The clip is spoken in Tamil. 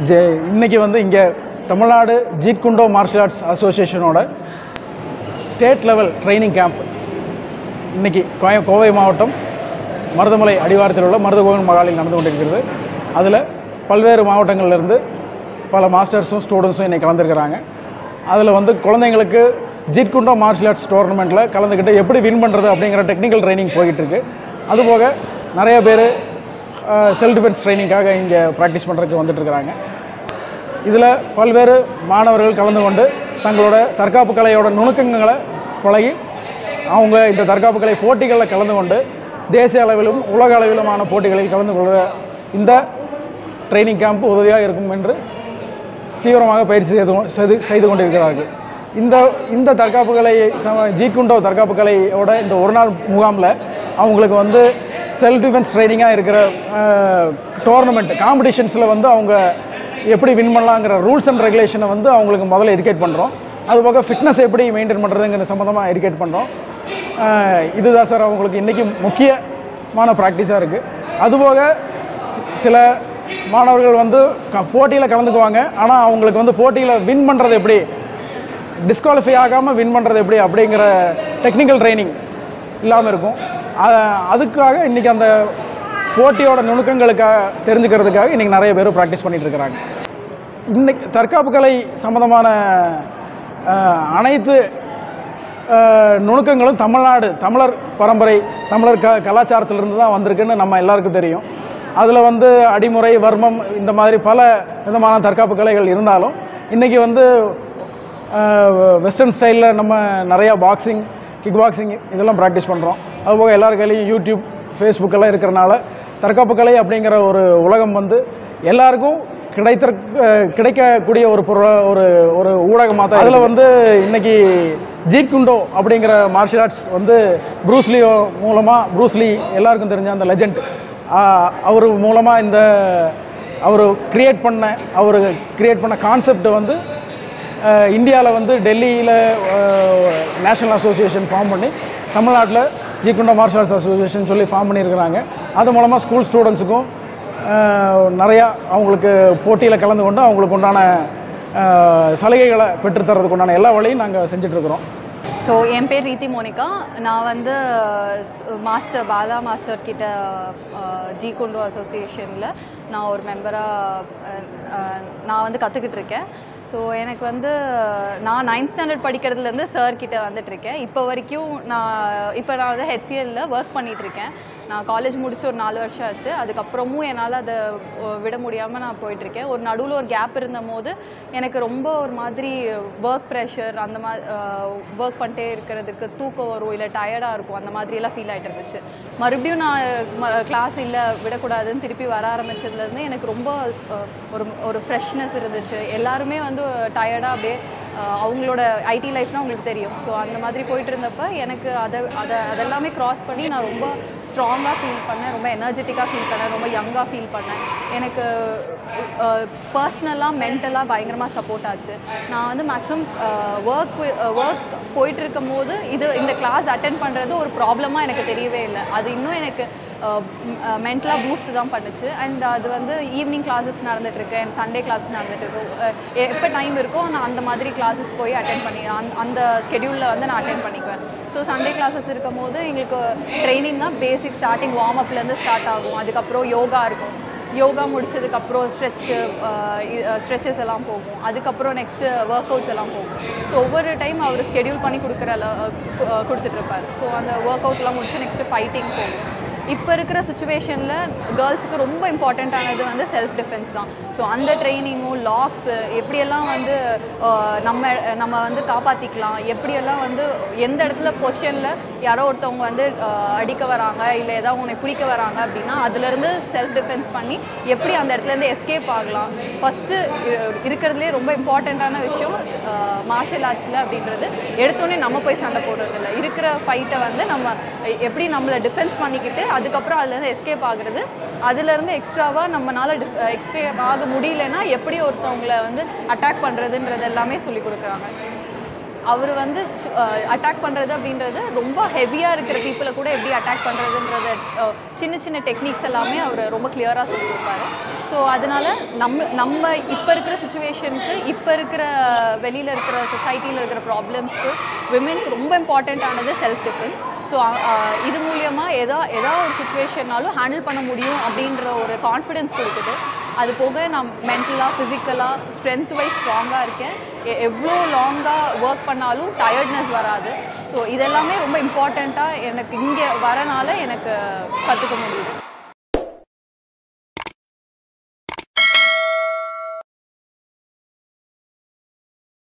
ஜே இன்னைக்கு வந்து இங்கே Tamil Nadu Jeet Kune Do martial arts அசோசியேஷனோட ஸ்டேட் லெவல் ட்ரைனிங் கேம்ப் இன்னைக்கு கோய கோவை மாவட்டம் மருதமலை அடிவாரத்தில் உள்ள மருதகோவில் மகாலில் நடந்து கொண்டிருக்கிறது அதில் பல்வேறு மாவட்டங்கள்லேருந்து பல மாஸ்டர்ஸும் ஸ்டூடெண்ட்ஸும் இன்னைக்கு கலந்துருக்கிறாங்க அதில் வந்து குழந்தைங்களுக்கு ஜீட் குண்டோ மார்ஷல் ஆர்ட்ஸ் டோர்னமெண்ட்டில் கலந்துக்கிட்டு எப்படி வின் பண்ணுறது அப்படிங்கிற டெக்னிக்கல் ட்ரைனிங் போய்கிட்டு இருக்கு அதுபோக நிறைய பேர் செல்ஃப் டிஃபென்ஸ் ட்ரைனிங்காக இங்கே ப்ராக்டிஸ் பண்ணுறதுக்கு வந்துட்டுருக்கிறாங்க இதில் பல்வேறு மாணவர்கள் கலந்து கொண்டு தங்களோட தற்காப்பு கலையோட நுணுக்கங்களை பழகி அவங்க இந்த தற்காப்பு கலை போட்டிகளில் கலந்து கொண்டு தேசிய அளவிலும் உலக அளவிலுமான போட்டிகளில் கலந்து கொள்கிற இந்த ட்ரைனிங் கேம்ப் உதவியாக இருக்கும் என்று தீவிரமாக பயிற்சி செய்து கொ- செய்து செய்து கொண்டிருக்கிறார்கள் இந்த இந்த தற்காப்பு கலை சம- ஜீட் குண்டோ தற்காப்பு கலையோட இந்த ஒரு நாள் முகாமில் அவங்களுக்கு வந்து செல்ஃப் டிஃபென்ஸ் ட்ரைனிங்காக இருக்கிற டோர்னமெண்ட் காம்படிஷன்ஸில் வந்து அவங்க எப்படி வின் பண்ணலாங்கிற ரூல்ஸ் அண்ட் ரெகுலேஷனை வந்து அவங்களுக்கு முதல்ல எஜுகேட் பண்ணுறோம் அதுபோக ஃபிட்னஸ் எப்படி மெயின்டைன் பண்ணுறதுங்கிற சம்மந்தமாக எஜுகேட் பண்ணுறோம் இதுதான் சார் அவங்களுக்கு இன்றைக்கி முக்கியமான ப்ராக்டிஸாக இருக்குது அதுபோக சில மாணவர்கள் வந்து க போட்டியில் கலந்துக்குவாங்க ஆனால் அவங்களுக்கு வந்து போட்டியில் வின் பண்ணுறது எப்படி டிஸ்குவாலிஃபை ஆகாமல் வின் பண்ணுறது எப்படி அப்படிங்கிற டெக்னிக்கல் ட்ரைனிங் இல்லாமல் இருக்கும் அ- அதுக்காக இன்றைக்கி அந்த போட்டியோட நுணுக்கங்களுக்காக தெரிஞ்சுக்கிறதுக்காக இன்றைக்கி நிறைய பேர் ப்ராக்டிஸ் பண்ணிட்டு இருக்கிறாங்க இன்னைக்கு தற்காப்பு கலை சம்மந்தமான அஹ், அனைத்து அஹ், நுணுக்கங்களும் தமிழ்நாடு தமிழர் பரம்பரை தமிழர் க கலாச்சாரத்திலிருந்து தான் வந்திருக்குன்னு நம்ம எல்லாருக்கும் தெரியும் அதில் வந்து அடிமுறை வர்மம் இந்த மாதிரி பல விதமான தற்காப்பு கலைகள் இருந்தாலும் இன்றைக்கி வந்து வெஸ்டர்ன் ஸ்டைலில் நம்ம நிறையா பாக்ஸிங் கிக் பாக்ஸிங் இதெல்லாம் ப்ராக்டிஸ் பண்ணுறோம் அதுபோக எல்லார் கையிலையும் யூடியூப் ஃபேஸ்புக் எல்லாம் இருக்கிறனால தற்காப்பு கலை அப்படிங்கிற ஒரு உலகம் வந்து எல்லாருக்கும் கிடைத்த கிடைக்கக்கூடிய ஒரு பொருள் ஒரு ஒரு ஊடகமாக தான் அதில் வந்து இன்னைக்கு ஜீட் குண்டோ அப்படிங்கிற மார்ஷியல் ஆர்ட்ஸ் வந்து ப்ரூஸ்லியோ மூலமாக ப்ரூஸ்லி எல்லாருக்கும் தெரிஞ்ச அந்த லெஜண்ட் அவர் மூலமாக இந்த அவர் கிரியேட் பண்ண அவர் கிரியேட் பண்ண கான்செப்ட் வந்து இந்தியாவில் வந்து டெல்லியில் நேஷனல் அசோசியேஷன் ஃபார்ம் பண்ணி தமிழ்நாட்டில் ஜீக்குண்டா மார்ஷல் ஆர்ட்ஸ் அசோசியேஷன் சொல்லி ஃபார்ம் பண்ணியிருக்கிறாங்க அது மூலமாக ஸ்கூல் ஸ்டூடெண்ட்ஸுக்கும் நிறையா அவங்களுக்கு போட்டியில் கலந்து கொண்டு அவங்களுக்கு உண்டான அஹ், சலுகைகளை பெற்றுத்தரதுக்கு உண்டான எல்லா வழியும் நாங்கள் செஞ்சிட்ருக்குறோம் ஸோ என் பேர் ரீதி மோனிகா நான் வந்து மாஸ்டர் பாலா மாஸ்டர் கிட்ட ஜி குண்டு அசோசியேஷனில் நான் ஒரு மெம்பராக நான் வந்து கற்றுக்கிட்டு இருக்கேன் ஸோ எனக்கு வந்து நான் நைன்த் ஸ்டாண்டர்ட் படிக்கிறதுலேருந்து சார் கிட்ட வந்துட்டு இருக்கேன் இப்போ வரைக்கும் நான் இப்போ நான் வந்து ஹெச்சிஎல்ல ஒர்க் பண்ணிட்டு இருக்கேன் நான் காலேஜ் முடிச்சு ஒரு நாலு வருஷம் ஆச்சு அதுக்கப்புறமும் என்னால் அதை அஹ், விட முடியாமல் நான் போயிட்டுருக்கேன் ஒரு நடுவில் ஒரு கேப் இருந்த போது எனக்கு ரொம்ப ஒரு மாதிரி ஒர்க் ப்ரெஷர் அந்த மாதிரி ஒர்க் பண்ணிட்டே இருக்கிறதுக்கு தூக்கம் வரும் இல்லை டயர்டாக இருக்கும் அந்த மாதிரியெல்லாம் ஃபீல் ஆகிட்டு இருந்துச்சு மறுபடியும் நான் கிளாஸ் இல்லை விடக்கூடாதுன்னு திருப்பி வர ஆரம்பிச்சதுலேருந்து எனக்கு ரொம்ப அஹ், ஒரு ஒரு ஃப்ரெஷ்னஸ் இருந்துச்சு எல்லாருமே வந்து டயர்டாக அப்படியே அஹ், அவங்களோட ஐடி லைஃப்னால் உங்களுக்கு தெரியும் ஸோ அந்த மாதிரி போயிட்டு இருந்தப்ப எனக்கு அதை அதை அதெல்லாமே க்ராஸ் பண்ணி நான் ரொம்ப ஸ்ட்ராங்காக ஃபீல் பண்ணேன் ரொம்ப எனர்ஜெட்டிக்காக ஃபீல் பண்ணேன் ரொம்ப யங்காக ஃபீல் பண்ணேன் எனக்கு பர்சனலாக மென்டலாக பயங்கரமாக சப்போர்ட் ஆச்சு நான் வந்து மேக்ஸிமம் ஒர்க் ஒர்க் போயிட்டு இருக்கும் போது இது இந்த கிளாஸ் அட்டென்ட் பண்ணுறது ஒரு ப்ராப்ளமாக எனக்கு தெரியவே இல்லை அது இன்னும் எனக்கு மென்டலாக பூஸ்ட் தான் பண்ணுச்சு அண்ட் அது வந்து ஈவினிங் கிளாஸஸ் நடந்துட்டுருக்கு அண்ட் சண்டே கிளாஸ் நடந்துட்டுருக்கு எப்போ டைம் இருக்கோ நான் அந்த மாதிரி கிளாஸஸ் போய் அட்டென்ட் பண்ணி அந்த அந்த ஸ்கெடியூலில் வந்து நான் அட்டென்ட் பண்ணிக்குவேன் ஸோ சண்டே கிளாஸஸ் இருக்கும் போது எங்களுக்கு ட்ரைனிங் தான் பேசிக் ஸ்டார்டிங் வார்ம் அப்லேருந்து ஸ்டார்ட் ஆகும் அதுக்கப்புறம் யோகா இருக்கும் யோகா முடிச்சதுக்கப்புறம் ஸ்ட்ரெச்சு ஸ்ட்ரெச்சஸ் எல்லாம் போகும் அதுக்கப்புறம் நெக்ஸ்ட்டு ஒர்க் அவுட்ஸ் எல்லாம் போகும் ஸோ ஒவ்வொரு டைம் அவர் ஸ்கெடியூல் பண்ணி கொடுக்குற கொடுத்துட்ருப்பார் ஸோ அந்த ஒர்க் அவுட்லாம் முடிச்சு நெக்ஸ்ட்டு ஃபைட்டிங் போகும் இப்போ இருக்கிற சுச்சுவேஷனில் கேர்ள்ஸுக்கு ரொம்ப இம்பார்ட்டண்ட்டானது வந்து செல்ஃப் டிஃபென்ஸ் தான் ஸோ அந்த ட்ரைனிங்கும் லாக்ஸு எப்படியெல்லாம் வந்து அஹ், நம்ம நம்ம வந்து காப்பாற்றிக்கலாம் எப்படியெல்லாம் வந்து எந்த இடத்துல பொசிஷனில் யாரோ ஒருத்தவங்க வந்து அஹ், அடிக்க வராங்க இல்லை ஏதாவது உன்னை பிடிக்க வராங்க அப்படின்னா அதுலேருந்து செல்ஃப் டிஃபென்ஸ் பண்ணி எப்படி அந்த இடத்துலேருந்து எஸ்கேப் ஆகலாம் ஃபஸ்ட்டு இருக்கிறதுலே ரொம்ப இம்பார்ட்டண்ட்டான விஷயம் மார்ஷல் ஆர்ட்ஸில் அப்படின்றது எடுத்தோடனே நம்ம போய் சண்டை போடுறது இல்லை இருக்கிற ஃபைட்டை வந்து நம்ம எப்படி நம்மளை டிஃபென்ஸ் பண்ணிக்கிட்டு அதுக்கப்புறம் அதுலேருந்து எஸ்கேப் ஆகுறது அதுலேருந்து எக்ஸ்ட்ராவாக நம்மளால் எஸ்கேப் ஆக முடியலன்னா எப்படி ஒருத்தவங்களை வந்து அட்டாக் பண்ணுறதுன்றது எல்லாமே சொல்லி கொடுக்குறாங்க அவர் வந்து அட்டாக் பண்ணுறது அப்படின்றது ரொம்ப ஹெவியாக இருக்கிற பீப்புளை கூட எப்படி அட்டாக் பண்ணுறதுன்றத சின்ன சின்ன டெக்னிக்ஸ் எல்லாமே அவர் ரொம்ப கிளியராக சொல்லி கொடுப்பாரு ஸோ அதனால் நம்ம நம்ம இப்போ இருக்கிற சுச்சுவேஷனுக்கு இப்போ இருக்கிற வெளியில் இருக்கிற சொசைட்டியில் இருக்கிற ப்ராப்ளம்ஸ்க்கு விமென்க்கு ரொம்ப இம்பார்ட்டண்ட்டானது செல்ஃப் டிஃபென்ஸ் ஸோ இது மூலியமாக எதா ஏதா ஒரு சுச்சுவேஷன்னாலும் ஹேண்டில் பண்ண முடியும் அப்படின்ற ஒரு கான்ஃபிடென்ஸ் கொடுக்குது அது போக நான் மென்டலாக ஃபிசிக்கலாக ஸ்ட்ரென்த் வைஸ் ஸ்ட்ராங்காக இருக்கேன் எ- எவ்வளோ லாங்காக ஒர்க் பண்ணாலும் டயர்ட்னஸ் வராது ஸோ இதெல்லாமே ரொம்ப இம்பார்ட்டண்ட்டாக எனக்கு இங்கே வரனால எனக்கு கற்றுக்க முடியுது